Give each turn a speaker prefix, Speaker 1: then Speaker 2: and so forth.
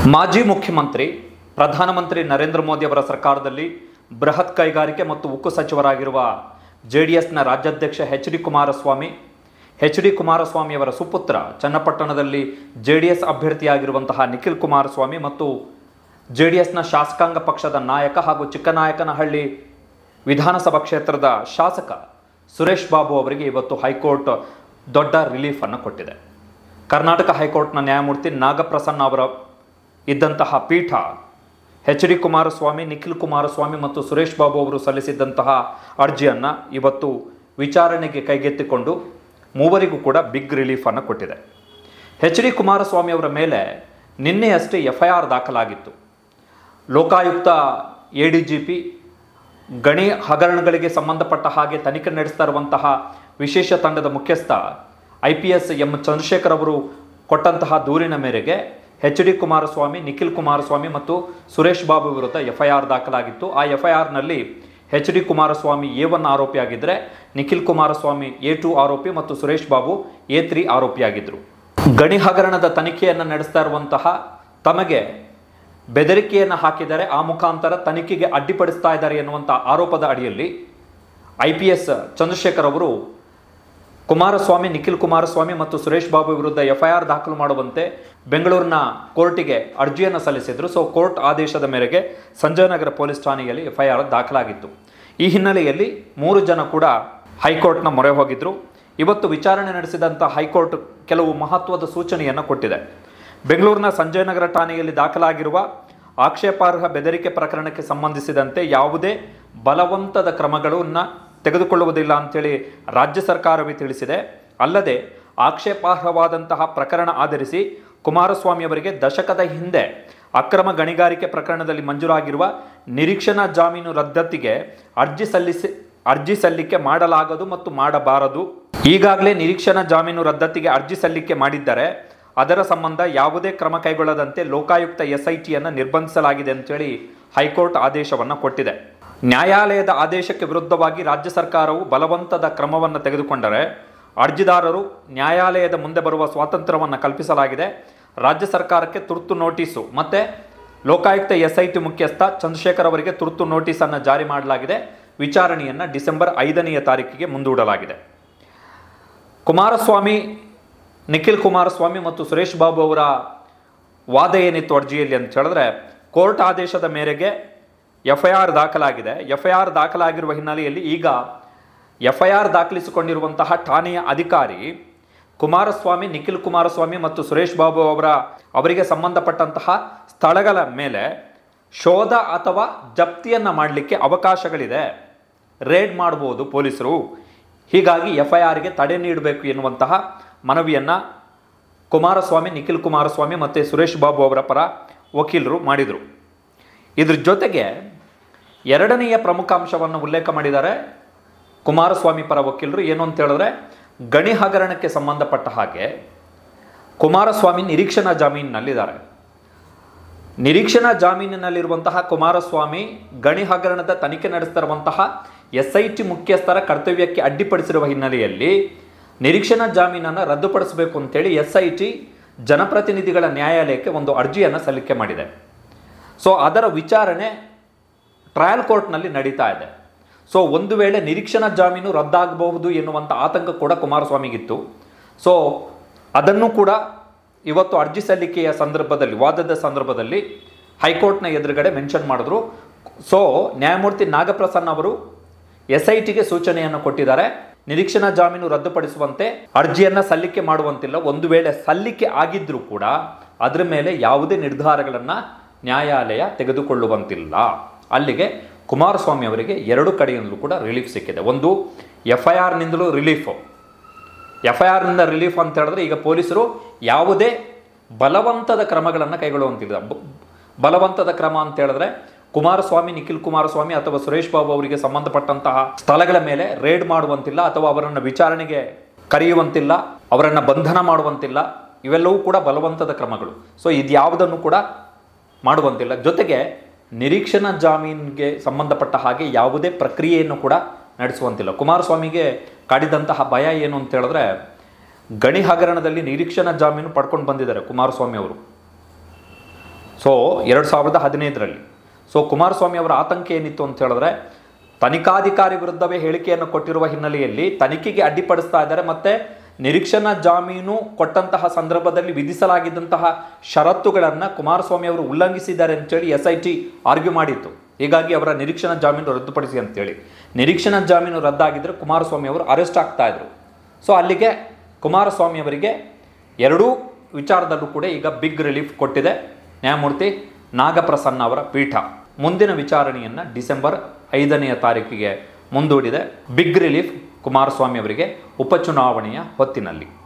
Speaker 1: ಮಾಜಿ ಮುಖ್ಯಮಂತ್ರಿ ಪ್ರಧಾನಮಂತ್ರಿ ನರೇಂದ್ರ ಮೋದಿ ಅವರ ಸರ್ಕಾರದಲ್ಲಿ ಬೃಹತ್ ಕೈಗಾರಿಕೆ ಮತ್ತು ಉಕ್ಕು ಸಚಿವರಾಗಿರುವ ಜೆ ಡಿ ಎಸ್ನ ರಾಜ್ಯಾಧ್ಯಕ್ಷ H D Kumaraswamy H D ಕುಮಾರಸ್ವಾಮಿಯವರ ಸುಪುತ್ರ ಚನ್ನಪಟ್ಟಣದಲ್ಲಿ ಜೆ ಡಿ ಎಸ್ ಅಭ್ಯರ್ಥಿಯಾಗಿರುವಂತಹ ನಿಖಿಲ್ ಕುಮಾರಸ್ವಾಮಿ ಮತ್ತು ಜೆ ಡಿ ಎಸ್ನ ಶಾಸಕಾಂಗ ಪಕ್ಷದ ನಾಯಕ ಹಾಗೂ ಚಿಕ್ಕನಾಯಕನಹಳ್ಳಿ ವಿಧಾನಸಭಾ ಕ್ಷೇತ್ರದ ಶಾಸಕ ಸುರೇಶ್ ಬಾಬು ಅವರಿಗೆ ಇವತ್ತು ಹೈಕೋರ್ಟ್ ದೊಡ್ಡ ರಿಲೀಫನ್ನು ಕೊಟ್ಟಿದೆ ಕರ್ನಾಟಕ ಹೈಕೋರ್ಟ್ನ ನ್ಯಾಯಮೂರ್ತಿ ನಾಗಪ್ರಸನ್ನ ಅವರ ಇದ್ದಂತಹ ಪೀಠ ಎಚ್ ಡಿ ಕುಮಾರಸ್ವಾಮಿ ನಿಖಿಲ್ ಕುಮಾರಸ್ವಾಮಿ ಮತ್ತು ಸುರೇಶ್ ಬಾಬು ಅವರು ಸಲ್ಲಿಸಿದ್ದಂತಹ ಅರ್ಜಿಯನ್ನು ಇವತ್ತು ವಿಚಾರಣೆಗೆ ಕೈಗೆತ್ತಿಕೊಂಡು ಮೂವರಿಗೂ ಕೂಡ ಬಿಗ್ ರಿಲೀಫನ್ನು ಕೊಟ್ಟಿದೆ ಎಚ್ ಡಿ ಕುಮಾರಸ್ವಾಮಿ ಅವರ ಮೇಲೆ ನಿನ್ನೆಯಷ್ಟೇ ಎಫ್ ಐ ಆರ್ ದಾಖಲಾಗಿತ್ತು Lokayukta A D G P ಗಣಿ ಹಗರಣಗಳಿಗೆ ಸಂಬಂಧಪಟ್ಟ ಹಾಗೆ ತನಿಖೆ ನಡೆಸ್ತಾ ಇರುವಂತಹ ವಿಶೇಷ ತಂಡದ ಮುಖ್ಯಸ್ಥ I P S M Chandrashekar ಅವರು ಕೊಟ್ಟಂತಹ ದೂರಿನ ಮೇರೆಗೆ ಎಚ್ ಡಿ ಕುಮಾರಸ್ವಾಮಿ ನಿಖಿಲ್ ಕುಮಾರಸ್ವಾಮಿ ಮತ್ತು ಸುರೇಶ್ ಬಾಬು ವಿರುದ್ಧ ಎಫ್ ಐ ಆರ್ ದಾಖಲಾಗಿತ್ತು ಆ ಎಫ್ ಐ ಆರ್ನಲ್ಲಿ H D Kumaraswamy A one ಆರೋಪಿಯಾಗಿದ್ದರೆ ನಿಖಿಲ್ ಕುಮಾರಸ್ವಾಮಿ ಎ ಟು ಆರೋಪಿ ಮತ್ತು ಸುರೇಶ್ ಬಾಬು ಎ ತ್ರೀ ಆರೋಪಿಯಾಗಿದ್ದರು ಗಣಿ ಹಗರಣದ ತನಿಖೆಯನ್ನು ನಡೆಸ್ತಾ ಇರುವಂತಹ ತಮಗೆ ಬೆದರಿಕೆಯನ್ನು ಹಾಕಿದರೆ ಆ ಮುಖಾಂತರ ತನಿಖೆಗೆ ಅಡ್ಡಿಪಡಿಸ್ತಾ ಇದ್ದಾರೆ ಎನ್ನುವಂಥ ಆರೋಪದ ಅಡಿಯಲ್ಲಿ ಐ ಪಿ ಎಸ್ ಚಂದ್ರಶೇಖರ್ ಅವರು ಕುಮಾರಸ್ವಾಮಿ ನಿಖಿಲ್ ಕುಮಾರಸ್ವಾಮಿ ಮತ್ತು ಸುರೇಶ್ ಬಾಬು ವಿರುದ್ಧ ಎಫ್ ಐ ಆರ್ ದಾಖಲು ಮಾಡುವಂತೆ ಬೆಂಗಳೂರಿನ ಕೋರ್ಟಿಗೆ ಅರ್ಜಿಯನ್ನು ಸಲ್ಲಿಸಿದ್ರು ಸೊ ಕೋರ್ಟ್ ಆದೇಶದ ಮೇರೆಗೆ ಸಂಜಯನಗರ ಪೊಲೀಸ್ ಠಾಣೆಯಲ್ಲಿ ಎಫ್ ಐ ಆರ್ ದಾಖಲಾಗಿತ್ತು ಈ ಹಿನ್ನೆಲೆಯಲ್ಲಿ ಮೂರು ಜನ ಕೂಡ ಹೈಕೋರ್ಟ್ನ ಮೊರೆ ಹೋಗಿದ್ರು ಇವತ್ತು ವಿಚಾರಣೆ ನಡೆಸಿದಂಥ ಹೈಕೋರ್ಟ್ ಕೆಲವು ಮಹತ್ವದ ಸೂಚನೆಯನ್ನು ಕೊಟ್ಟಿದೆ ಬೆಂಗಳೂರಿನ ಸಂಜಯನಗರ ಠಾಣೆಯಲ್ಲಿ ದಾಖಲಾಗಿರುವ ಆಕ್ಷೇಪಾರ್ಹ ಬೆದರಿಕೆ ಪ್ರಕರಣಕ್ಕೆ ಸಂಬಂಧಿಸಿದಂತೆ ಯಾವುದೇ ಬಲವಂತದ ಕ್ರಮಗಳನ್ನು ತೆಗೆದುಕೊಳ್ಳುವುದಿಲ್ಲ ಅಂತೇಳಿ ರಾಜ್ಯ ಸರ್ಕಾರವೇ ತಿಳಿಸಿದೆ ಅಲ್ಲದೆ ಆಕ್ಷೇಪಾರ್ಹವಾದಂತಹ ಪ್ರಕರಣ ಆಧರಿಸಿ ಕುಮಾರಸ್ವಾಮಿ ಅವರಿಗೆ ದಶಕದ ಹಿಂದೆ ಅಕ್ರಮ ಗಣಿಗಾರಿಕೆ ಪ್ರಕರಣದಲ್ಲಿ ಮಂಜೂರಾಗಿರುವ ನಿರೀಕ್ಷಣಾ ಜಾಮೀನು ರದ್ದತಿಗೆ ಅರ್ಜಿ ಸಲ್ಲಿಸಿ ಅರ್ಜಿ ಸಲ್ಲಿಕೆ ಮಾಡಲಾಗದು ಮತ್ತು ಮಾಡಬಾರದು ಈಗಾಗಲೇ ನಿರೀಕ್ಷಣಾ ಜಾಮೀನು ರದ್ದತಿಗೆ ಅರ್ಜಿ ಸಲ್ಲಿಕೆ ಮಾಡಿದ್ದರೆ ಅದರ ಸಂಬಂಧ ಯಾವುದೇ ಕ್ರಮ ಕೈಗೊಳ್ಳದಂತೆ ಲೋಕಾಯುಕ್ತ ಎಸ್ಐಟಿಯನ್ನು ನಿರ್ಬಂಧಿಸಲಾಗಿದೆ ಅಂತೇಳಿ ಹೈಕೋರ್ಟ್ ಆದೇಶವನ್ನು ಕೊಟ್ಟಿದೆ ನ್ಯಾಯಾಲಯದ ಆದೇಶಕ್ಕೆ ವಿರುದ್ಧವಾಗಿ ರಾಜ್ಯ ಸರ್ಕಾರವು ಬಲವಂತದ ಕ್ರಮವನ್ನು ತೆಗೆದುಕೊಂಡರೆ ಅರ್ಜಿದಾರರು ನ್ಯಾಯಾಲಯದ ಮುಂದೆ ಬರುವ ಸ್ವಾತಂತ್ರ್ಯವನ್ನು ಕಲ್ಪಿಸಲಾಗಿದೆ ರಾಜ್ಯ ಸರ್ಕಾರಕ್ಕೆ ತುರ್ತು ನೋಟಿಸು ಮತ್ತೆ ಲೋಕಾಯುಕ್ತ ಎಸ್ಐಟಿ ಮುಖ್ಯಸ್ಥ ಚಂದ್ರಶೇಖರ್ ಅವರಿಗೆ ತುರ್ತು ನೋಟಿಸನ್ನು ಜಾರಿ ಮಾಡಲಾಗಿದೆ ವಿಚಾರಣೆಯನ್ನು ಡಿಸೆಂಬರ್ ಐದನೆಯ ತಾರೀಕಿಗೆ ಮುಂದೂಡಲಾಗಿದೆ ಕುಮಾರಸ್ವಾಮಿ ನಿಖಿಲ್ ಕುಮಾರಸ್ವಾಮಿ ಮತ್ತು ಸುರೇಶ್ ಬಾಬು ಅವರ ವಾದ ಏನಿತ್ತು ಅರ್ಜಿಯಲ್ಲಿ ಅಂತ ಹೇಳಿದ್ರೆ ಕೋರ್ಟ್ ಆದೇಶದ ಮೇರೆಗೆ ಎಫ್ ಐ ಆರ್ ದಾಖಲಾಗಿದೆ ಎಫ್ ಐ ಆರ್ ದಾಖಲಾಗಿರುವ ಹಿನ್ನೆಲೆಯಲ್ಲಿ ಈಗ ಎಫ್ ಐ ಆರ್ ದಾಖಲಿಸಿಕೊಂಡಿರುವಂತಹ ಠಾಣೆಯ ಅಧಿಕಾರಿ ಕುಮಾರಸ್ವಾಮಿ ನಿಖಿಲ್ ಕುಮಾರಸ್ವಾಮಿ ಮತ್ತು ಸುರೇಶ್ ಬಾಬು ಅವರ ಅವರಿಗೆ ಸಂಬಂಧಪಟ್ಟಂತಹ ಸ್ಥಳಗಳ ಮೇಲೆ ಶೋಧ ಅಥವಾ ಜಪ್ತಿಯನ್ನು ಮಾಡಲಿಕ್ಕೆ ಅವಕಾಶಗಳಿದೆ ರೇಡ್ ಮಾಡ್ಬೋದು ಪೊಲೀಸರು ಹೀಗಾಗಿ ಎಫ್ ಐ ಆರ್ಗೆ ತಡೆ ನೀಡಬೇಕು ಎನ್ನುವಂತಹ ಮನವಿಯನ್ನು ಕುಮಾರಸ್ವಾಮಿ ನಿಖಿಲ್ ಕುಮಾರಸ್ವಾಮಿ ಮತ್ತು ಸುರೇಶ್ ಬಾಬು ಅವರ ಪರ ವಕೀಲರು ಮಾಡಿದರು ಇದ್ರ ಜೊತೆಗೆ ಎರಡನೆಯ ಪ್ರಮುಖ ಅಂಶವನ್ನು ಉಲ್ಲೇಖ ಮಾಡಿದ್ದಾರೆ ಕುಮಾರಸ್ವಾಮಿ ಪರ ವಕೀಲರು ಏನು ಅಂತ ಹೇಳಿದ್ರೆ ಗಣಿ ಹಗರಣಕ್ಕೆ ಸಂಬಂಧಪಟ್ಟ ಹಾಗೆ ಕುಮಾರಸ್ವಾಮಿ ನಿರೀಕ್ಷಣಾ ಜಾಮೀನಿನಲ್ಲಿದ್ದಾರೆ ನಿರೀಕ್ಷಣಾ ಜಾಮೀನಿನಲ್ಲಿರುವಂತಹ ಕುಮಾರಸ್ವಾಮಿ ಗಣಿ ಹಗರಣದ ತನಿಖೆ ನಡೆಸ್ತಿರುವಂತಹ ಎಸ್ ಐ ಟಿ ಮುಖ್ಯಸ್ಥರ ಕರ್ತವ್ಯಕ್ಕೆ ಅಡ್ಡಿಪಡಿಸಿರುವ ಹಿನ್ನೆಲೆಯಲ್ಲಿ ನಿರೀಕ್ಷಣಾ ಜಾಮೀನನ್ನು ರದ್ದುಪಡಿಸಬೇಕು ಅಂತೇಳಿ ಎಸ್ ಐ ಟಿ ಜನಪ್ರತಿನಿಧಿಗಳ ನ್ಯಾಯಾಲಯಕ್ಕೆ ಒಂದು ಅರ್ಜಿಯನ್ನು ಸಲ್ಲಿಕೆ ಮಾಡಿದೆ ಸೊ ಅದರ ವಿಚಾರಣೆ ಟ್ರಯಲ್ ಕೋರ್ಟ್ನಲ್ಲಿ ನಡೀತಾ ಇದೆ ಸೊ ಒಂದು ವೇಳೆ ನಿರೀಕ್ಷಣಾ ಜಾಮೀನು ರದ್ದಾಗಬಹುದು ಎನ್ನುವಂಥ ಆತಂಕ ಕೂಡ ಕುಮಾರಸ್ವಾಮಿಗಿತ್ತು ಸೊ ಅದನ್ನು ಕೂಡ ಇವತ್ತು ಅರ್ಜಿ ಸಲ್ಲಿಕೆಯ ಸಂದರ್ಭದಲ್ಲಿ ವಾದದ ಸಂದರ್ಭದಲ್ಲಿ ಹೈಕೋರ್ಟ್ನ ಎದುರುಗಡೆ ಮೆನ್ಷನ್ ಮಾಡಿದ್ರು ಸೊ ನ್ಯಾಯಮೂರ್ತಿ ನಾಗಪ್ರಸನ್ನ ಅವರು ಎಸ್ ಐ ಟಿಗೆ ಸೂಚನೆಯನ್ನು ಕೊಟ್ಟಿದ್ದಾರೆ ನಿರೀಕ್ಷಣಾ ಜಾಮೀನು ರದ್ದುಪಡಿಸುವಂತೆ ಅರ್ಜಿಯನ್ನು ಸಲ್ಲಿಕೆ ಮಾಡುವಂತಿಲ್ಲ ಒಂದು ವೇಳೆ ಸಲ್ಲಿಕೆ ಆಗಿದ್ರೂ ಕೂಡ ಅದರ ಮೇಲೆ ಯಾವುದೇ ನಿರ್ಧಾರಗಳನ್ನು ನ್ಯಾಯಾಲಯ ತೆಗೆದುಕೊಳ್ಳುವಂತಿಲ್ಲ ಅಲ್ಲಿಗೆ ಕುಮಾರಸ್ವಾಮಿ ಅವರಿಗೆ ಎರಡು ಕಡೆಯಿಂದಲೂ ಕೂಡ ರಿಲೀಫ್ ಸಿಕ್ಕಿದೆ ಒಂದು ಎಫ್ ಐ ಆರ್ನಿಂದಲೂ ರಿಲೀಫು ಎಫ್ ಐ ಆರ್ನಿಂದ ರಿಲೀಫ್ ಅಂತ ಹೇಳಿದ್ರೆ ಈಗ ಪೊಲೀಸರು ಯಾವುದೇ ಬಲವಂತದ ಕ್ರಮಗಳನ್ನು ಕೈಗೊಳ್ಳುವಂತಿಲ್ಲ ಬ- ಬಲವಂತದ ಕ್ರಮ ಅಂತ ಹೇಳಿದ್ರೆ ಕುಮಾರಸ್ವಾಮಿ ನಿಖಿಲ್ ಕುಮಾರಸ್ವಾಮಿ ಅಥವಾ ಸುರೇಶ್ ಬಾಬು ಅವರಿಗೆ ಸಂಬಂಧಪಟ್ಟಂತಹ ಸ್ಥಳಗಳ ಮೇಲೆ ರೇಡ್ ಮಾಡುವಂತಿಲ್ಲ ಅಥವಾ ಅವರನ್ನು ವಿಚಾರಣೆಗೆ ಕರೆಯುವಂತಿಲ್ಲ ಅವರನ್ನು ಬಂಧನ ಮಾಡುವಂತಿಲ್ಲ ಇವೆಲ್ಲವೂ ಕೂಡ ಬಲವಂತದ ಕ್ರಮಗಳು ಸೊ ಇದ್ಯಾವುದನ್ನು ಕೂಡ ಮಾಡುವಂತಿಲ್ಲ ಜೊತೆಗೆ ನಿರೀಕ್ಷಣಾ ಜಾಮೀನಿಗೆ ಸಂಬಂಧಪಟ್ಟ ಹಾಗೆ ಯಾವುದೇ ಪ್ರಕ್ರಿಯೆಯನ್ನು ಕೂಡ ನಡೆಸುವಂತಿಲ್ಲ ಕುಮಾರಸ್ವಾಮಿಗೆ ಕಾಡಿದಂತಹ ಭಯ ಏನು ಅಂತ ಹೇಳಿದ್ರೆ ಗಣಿ ಹಗರಣದಲ್ಲಿ ನಿರೀಕ್ಷಣಾ ಜಾಮೀನು ಪಡ್ಕೊಂಡು ಬಂದಿದ್ದಾರೆ ಕುಮಾರಸ್ವಾಮಿ ಅವರು ಸೊ ಎರಡು ಸಾವಿರದ ಹದಿನೈದರಲ್ಲಿ ಸೊ ಕುಮಾರಸ್ವಾಮಿ ಅವರ ಆತಂಕ ಏನಿತ್ತು ಅಂತ ಹೇಳಿದ್ರೆ ತನಿಖಾಧಿಕಾರಿ ವಿರುದ್ಧವೇ ಹೇಳಿಕೆಯನ್ನು ಕೊಟ್ಟಿರುವ ಹಿನ್ನೆಲೆಯಲ್ಲಿ ತನಿಖೆಗೆ ಅಡ್ಡಿಪಡಿಸ್ತಾ ಇದ್ದಾರೆ ಮತ್ತೆ ನಿರೀಕ್ಷಣಾ ಜಾಮೀನು ಕೊಟ್ಟಂತಹ ಸಂದರ್ಭದಲ್ಲಿ ವಿಧಿಸಲಾಗಿದ್ದಂತಹ ಷರತ್ತುಗಳನ್ನು ಕುಮಾರಸ್ವಾಮಿ ಅವರು ಉಲ್ಲಂಘಿಸಿದ್ದಾರೆ ಅಂತೇಳಿ ಎಸ್ ಐ ಟಿ ಆರ್ಗ್ಯೂ ಮಾಡಿತ್ತು ಹೀಗಾಗಿ ಅವರ ನಿರೀಕ್ಷಣಾ ಜಾಮೀನು ರದ್ದುಪಡಿಸಿ ಅಂತೇಳಿ ನಿರೀಕ್ಷಣಾ ಜಾಮೀನು ರದ್ದಾಗಿದ್ದರೆ ಕುಮಾರಸ್ವಾಮಿ ಅವರು ಅರೆಸ್ಟ್ ಆಗ್ತಾ ಇದ್ರು ಸೊ ಅಲ್ಲಿಗೆ ಕುಮಾರಸ್ವಾಮಿ ಅವರಿಗೆ ಎರಡೂ ವಿಚಾರದಲ್ಲೂ ಕೂಡ ಈಗ ಬಿಗ್ ರಿಲೀಫ್ ಕೊಟ್ಟಿದೆ ನ್ಯಾಯಮೂರ್ತಿ ನಾಗಪ್ರಸನ್ನ ಅವರ ಪೀಠ ಮುಂದಿನ ವಿಚಾರಣೆಯನ್ನು ಡಿಸೆಂಬರ್ ಐದನೆಯ ತಾರೀಕಿಗೆ ಮುಂದೂಡಿದೆ ಬಿಗ್ ರಿಲೀಫ್ ಕುಮಾರಸ್ವಾಮಿ ಅವರಿಗೆ ಉಪಚುನಾವಣೆಯ ಹೊತ್ತಿನಲ್ಲಿ